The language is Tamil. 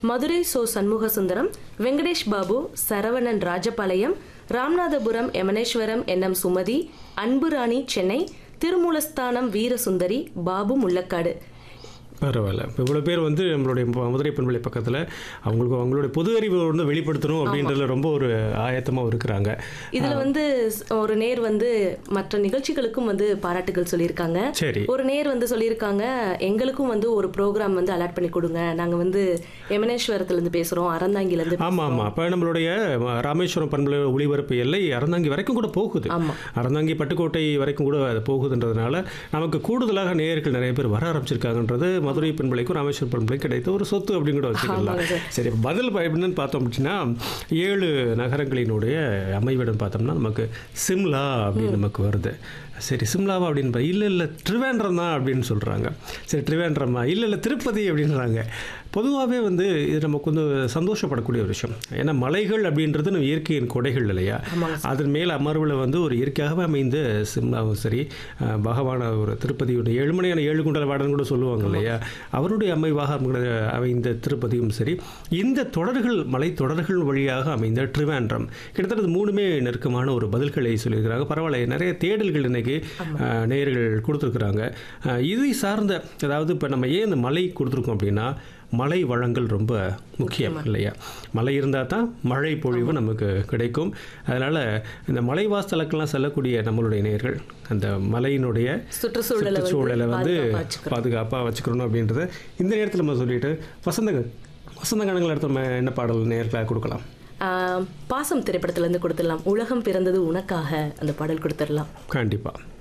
மதுரை சோ சண்முக சுந்தரம் வெங்கடேஷ் பாபு சரவணன் ராஜபாளையம் ராமநாதபுரம் எமனேஸ்வரம் என்எம் சுமதி அன்புராணி சென்னை திருமூலஸ்தானம் வீரசுந்தரி பாபு முள்ளக்காடு பரவாயில்ல இப்போ இவ்வளோ பேர் வந்து நம்மளுடைய ம- மதுரை பண்பலை பக்கத்தில் அவங்களுக்கு அவங்களுடைய பொது அறிவை வந்து வெளிப்படுத்தணும் அப்படின்றதுல ரொம்ப ஒரு ஆயத்தமாக இருக்கிறாங்க இதுல வந்து ஸ்- ஒரு நேர் வந்து மற்ற நிகழ்ச்சிகளுக்கும் வந்து பாராட்டுகள் சொல்லியிருக்காங்க சரி ஒரு நேர் வந்து சொல்லியிருக்காங்க எங்களுக்கும் வந்து ஒரு ப்ரோக்ராம் வந்து அலாட் பண்ணி கொடுங்க நாங்க வந்து எமனேஸ்வரத்துல இருந்து பேசுறோம் அறந்தாங்கில இருந்து ஆமாம் ஆமாம் அப்போ நம்மளுடைய ம- ராமேஸ்வரம் பண்பலை ஒளிபரப்பு எல்லை அறந்தாங்கி வரைக்கும் கூட போகுது ஆமா அறந்தாங்கி பட்டுக்கோட்டை வரைக்கும் கூட அது போகுதுன்றதுனால நமக்கு கூடுதலாக நேயர்கள் நிறைய பேர் வர ஆரம்பிச்சிருக்காங்கன்றது மதுரை பண்பலைக்கும் ராமேஸ்வரம் பண்பலைக்கும் கிடைத்த ஒரு சொத்து அப்படின்னு கூட வச்சுக்கலாம் ஆமாங்க சார். சரி பதில் ப- எப்படின்னு பார்த்தோம் அப்படின்னா ஏழு நகரங்களினுடைய அமைவிடம் பார்த்தோம்னா நமக்கு சிம்லா அப்படின்னு நமக்கு வருது சரி சிம்லாவா அப்படின்னு பா- இல்லை இல்லை ட்ரிவேண்ட்ரம் தான் அப்படின்னு சொல்கிறாங்க சரி ட்ரிவேண்ட்ரமா இல்லை இல்லை திருப்பதி அப்படின்றாங்க பொதுவாகவே வந்து இது நமக்கு வந்து சந்தோஷப்படக்கூடிய ஒரு விஷயம் ஏன்னா மலைகள் அப்படின்றது நம்ம இயற்கையின் கொடைகள் இல்லையா ஆமாங்க அதன் மேல் அமர்வில் வந்து ஒரு இயற்கையாகவே அமைந்த சிம்லாவும் சரி அஹ், பகவான் ஒரு திருப்பதியுடைய ஏழுமலையான ஏழு குண்டல வாடன் கூட சொல்லுவாங்க இல்லையா அவருடைய அமைவாக அமைந்த- அமைந்த திருப்பதியும் சரி இந்த தொடர்கள் மலை தொடர்கள் வழியாக அமைந்த ட்ரிவாண்ட்ரம் கிட்டத்தட்ட இது மூணுமே நெருக்கமான ஒரு பதில்களை சொல்லியிருக்கிறாங்க பரவாயில்ல நிறைய தேடல்கள் இன்னைக்கு அஹ், நேயர்கள் கொடுத்துருக்குறாங்க அஹ், இதை சார்ந்த அதாவது இப்போ நம்ம ஏன் இந்த மலை கொடுத்துருக்கோம் அப்படின்னா மழை வளங்கள் ரொம்ப முக்கியம் இல்லையா மழை இருந்தால் தான் மழை பொழிவு நமக்கு கிடைக்கும் அதனால் இந்த மலைவாசலுக்கெல்லாம் செல்லக்கூடிய நம்மளுடைய நேயர்கள் அந்த மலையினுடைய சுற்றுச்சூழலை வந்து சுற்றுச்சூழலை வந்து பாதுகாப்பா வச்சுக்கணும். பாதுகாப்பாக வச்சுக்கணும் அப்படின்றத இந்த நேரத்தில் நம்ம சொல்லிட்டு வசந்த வசந்த கணங்கள் அடுத்து நம்ம என்ன பாடல் நேர்களாக கொடுக்கலாம் ஆஹ் பாசம் திரைப்படத்துல இருந்து கொடுத்துடலாம் உலகம் பிறந்தது உனக்காக அந்த பாடல் கொடுத்துடலாம் கண்டிப்பாக